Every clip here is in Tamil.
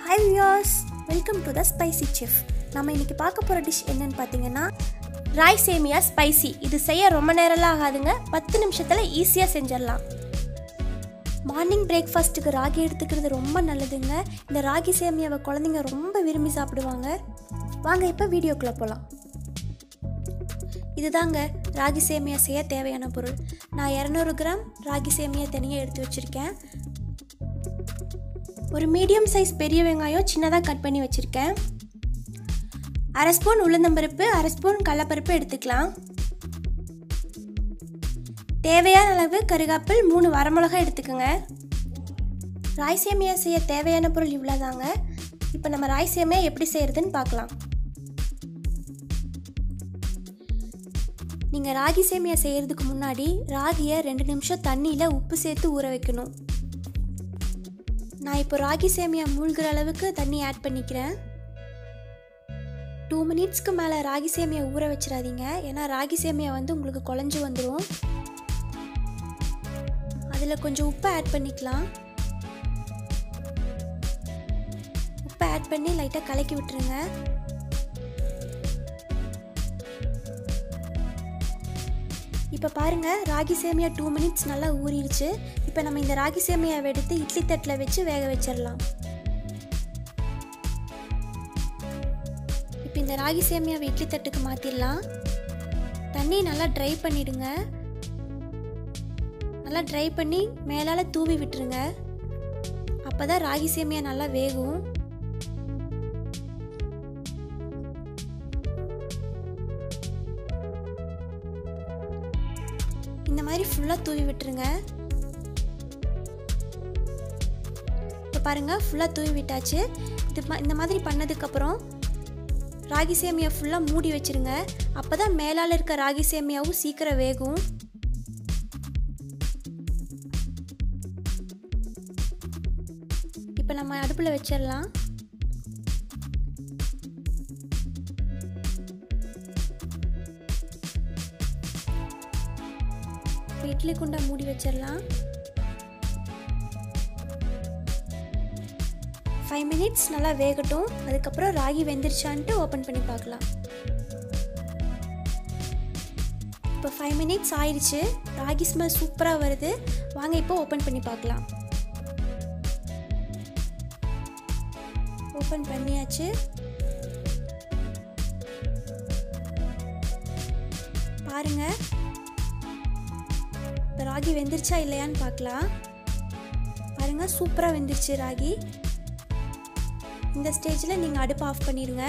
hi viewers welcome to the spicy chef நம்ம இன்னைக்கு பார்க்க போகிற டிஷ் என்னன்னு பார்த்தீங்கன்னா ராய் சேமியா ஸ்பைசி இது செய்ய ரொம்ப நேரம்லாம் ஆகாதுங்க பத்து நிமிஷத்தில் ஈஸியாக செஞ்சிடலாம் மார்னிங் பிரேக்ஃபாஸ்ட்டுக்கு ராகி எடுத்துக்கிறது ரொம்ப நல்லதுங்க இந்த ராகி சேமியாவை குழந்தைங்க ரொம்ப விரும்பி சாப்பிடுவாங்க வாங்க இப்போ வீடியோக்குள்ளே போகலாம் இதுதாங்க ராகி சேமியா செய்ய தேவையான பொருள் நான் இரநூறு கிராம் ராகி சேமியா தனியாக எடுத்து வச்சுருக்கேன் ஒரு மீடியம் சைஸ் பெரிய வெங்காயம் சின்னதாக கட் பண்ணி வச்சுருக்கேன் அரை ஸ்பூன் உளுந்தம்பருப்பு அரை ஸ்பூன் கடலப்பருப்பு எடுத்துக்கலாம் தேவையான அளவு கருகாப்பில் மூணு வரமிளகா எடுத்துக்கோங்க ராய் சேமியா செய்ய தேவையான பொருள் இவ்வளோதாங்க இப்போ நம்ம ராய் சேமியா எப்படி செய்கிறதுன்னு பார்க்கலாம் நீங்கள் ராகி சேமியா செய்கிறதுக்கு முன்னாடி ராகியை ரெண்டு நிமிஷம் தண்ணியில் உப்பு சேர்த்து ஊற வைக்கணும் நான் இப்போ ராகி சேமியா மூழ்கிற அளவுக்கு தண்ணி ஆட் பண்ணிக்கிறேன் டூ மினிட்ஸ்க்கு மேலே ராகி சேமியா ஊற வச்சிடாதீங்க ஏன்னா ராகி சேமியா வந்து உங்களுக்கு குழஞ்சி வந்துடும் அதில் கொஞ்சம் உப்பை ஆட் பண்ணிக்கலாம் உப்பை ஆட் பண்ணி லைட்டாக கலக்கி விட்டுருங்க இப்போ பாருங்கள் ராகி சேமியா டூ மினிட்ஸ் நல்லா ஊறிடுச்சு இப்போ நம்ம இந்த ராகி சேமியாவை எடுத்து இட்லி தட்டில் வச்சு வேக வச்சிடலாம் இப்போ இந்த ராகி சேமியாவை இட்லி தட்டுக்கு மாற்றிடலாம் தண்ணி நல்லா ட்ரை பண்ணிடுங்க நல்லா ட்ரை பண்ணி மேலால் தூவி விட்டுருங்க அப்போ தான் ராகி சேமியா நல்லா வேகும் இந்த மாதிரி ஃபுல்லாக தூவி விட்டுருங்க இப்போ பாருங்கள் ஃபுல்லாக தூவி விட்டாச்சு இது இந்த மாதிரி பண்ணதுக்கப்புறம் ராகி சேமியா ஃபுல்லாக மூடி வச்சுருங்க அப்போ தான் மேலால் இருக்க ராகி சேமியாவும் சீக்கிரம் வேகும் இப்போ நம்ம அடுப்பில் வச்சிடலாம் இப்போ இட்லி குண்டா மூடி வச்சிடலாம் ஃபைவ் மினிட்ஸ் நல்லா வேகட்டும் அதுக்கப்புறம் ராகி வெந்துருச்சான்ட்டு ஓப்பன் பண்ணி பார்க்கலாம் இப்போ ஃபைவ் மினிட்ஸ் ஆயிடுச்சு ராகி ஸ்மெல் சூப்பராக வருது வாங்க இப்போ ஓப்பன் பண்ணி பார்க்கலாம் ஓப்பன் பண்ணியாச்சு பாருங்கள் இப்போ ராகி வெந்துருச்சா இல்லையான்னு பார்க்கலாம் பாருங்கள் சூப்பராக வெந்துருச்சு ராகி இந்த ஸ்டேஜில் நீங்கள் அடுப்பு ஆஃப் பண்ணிடுங்க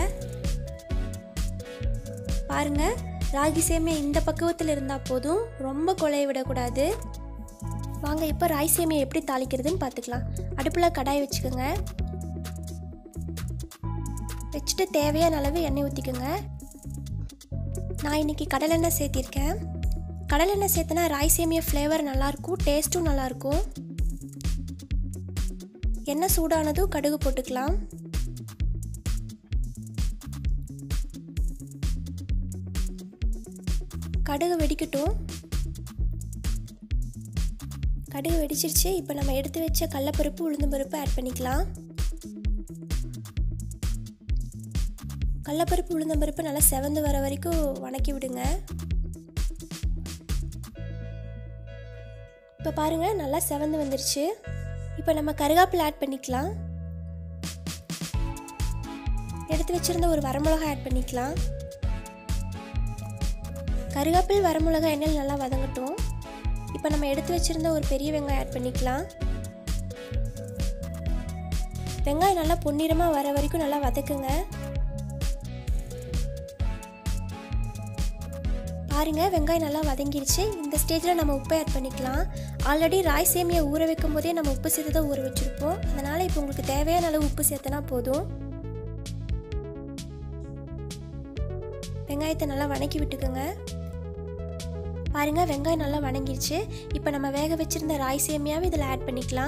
பாருங்கள் ராகி சேமியா இந்த பக்குவத்தில் இருந்தால் போதும் ரொம்ப கொலைய விடக்கூடாது வாங்க இப்போ ராய் சேமியா எப்படி தாளிக்கிறதுன்னு பார்த்துக்கலாம் அடுப்பில் கடாய் வச்சுக்கோங்க வச்சுட்டு தேவையான அளவு எண்ணெய் ஊற்றிக்கோங்க நான் இன்றைக்கி கடலெண்ணெய் சேர்த்திருக்கேன் கடலெண்ணெய் சேர்த்தனா ராய் சேமியா ஃப்ளேவர் நல்லாயிருக்கும் டேஸ்ட்டும் நல்லாயிருக்கும் எண்ணெய் சூடானதும் கடுகு போட்டுக்கலாம் கடுகு வெடிக்கட்டும் கடுகு வெடிச்சிருச்சு இப்போ நம்ம எடுத்து வச்ச கடலப்பருப்பு உளுந்து பருப்பு ஆட் பண்ணிக்கலாம் கடலப்பருப்பு உளுந்தம்பருப்பு நல்லா செவந்து வர வரைக்கும் வணக்கி விடுங்க இப்போ பாருங்கள் நல்லா செவந்து வந்துருச்சு இப்போ நம்ம கருகாப்பில் ஆட் பண்ணிக்கலாம் எடுத்து வச்சுருந்த ஒரு வரமிளகா ஆட் பண்ணிக்கலாம் கருகாப்பில் வரமிளகா எண்ணெயில் நல்லா வதங்கட்டும் இப்போ நம்ம எடுத்து வச்சுருந்த ஒரு பெரிய வெங்காயம் ஆட் பண்ணிக்கலாம் வெங்காயம் நல்லா பொன்னிறமாக வர வரைக்கும் நல்லா வதக்குங்க பாருங்க வெங்காயம் நல்லா வதங்கிருச்சு இந்த ஸ்டேஜில் நம்ம உப்பை ஆட் பண்ணிக்கலாம் ஆல்ரெடி ராய் சேமியை ஊற வைக்கும் போதே நம்ம உப்பு சேர்த்து தான் ஊற வச்சுருப்போம் அதனால் இப்போ உங்களுக்கு தேவையான அளவு உப்பு சேர்த்தனா போதும் வெங்காயத்தை நல்லா வணக்கி விட்டுக்கோங்க பாருங்க வெங்காயம் நல்லா வணங்கிருச்சு இப்போ நம்ம வேக வச்சிருந்த ராய் சேமியாவை இதில் ஆட் பண்ணிக்கலாம்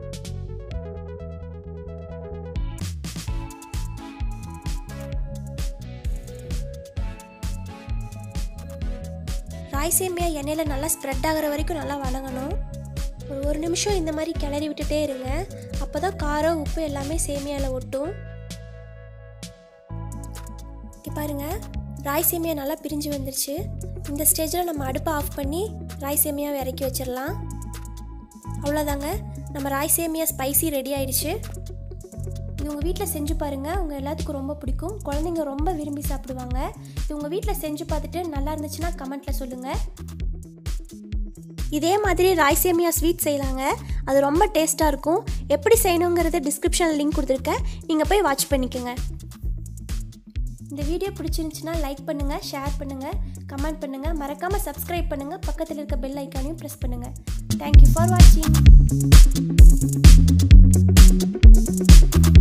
ராய் சேமியா எண்ணெயில் நல்லா ஸ்ப்ரெட் ஆகிற வரைக்கும் நல்லா வணங்கணும் ஒரு ஒரு நிமிஷம் இந்த மாதிரி கிளறி விட்டுட்டே இருங்க அப்போ அப்போ தான் காரம் உப்பு எல்லாமே சேமியாவில் ஒட்டும் இங்கே பாருங்கள் ராய் சேமியா நல்லா பிரிஞ்சு வந்துருச்சு இந்த ஸ்டேஜில் நம்ம அடுப்பை ஆஃப் பண்ணி ராய் சேமியாவை இறக்கி வச்சிடலாம் அவ்வளோதாங்க நம்ம ராய் சேமியா ஸ்பைசி ரெடி ஆயிடுச்சு இது உங்கள் வீட்டில் செஞ்சு பாருங்கள் உங்கள் எல்லாத்துக்கும் ரொம்ப பிடிக்கும் குழந்தைங்க ரொம்ப விரும்பி சாப்பிடுவாங்க இது உங்கள் வீட்டில் செஞ்சு பார்த்துட்டு நல்லா இருந்துச்சுன்னா கமெண்ட்டில் சொல்லுங்கள் இதே மாதிரி ராய் சேமியா ஸ்வீட் செய்யலாங்க அது ரொம்ப டேஸ்ட்டாக இருக்கும் எப்படி செய்யணுங்கிறத டிஸ்கிரிப்ஷனில் லிங்க் கொடுத்துருக்கேன் நீங்கள் போய் வாட்ச் பண்ணிக்கோங்க இந்த வீடியோ பிடிச்சிருந்துச்சுன்னா லைக் பண்ணுங்கள் ஷேர் பண்ணுங்கள் கமெண்ட் பண்ணுங்கள் மறக்காமல் சப்ஸ்கிரைப் பண்ணுங்கள் பக்கத்தில் இருக்க பெல் ஐக்கானையும் ப்ரெஸ் பண்ணுங்கள் தேங்க்யூ ஃபார் வாட்சிங்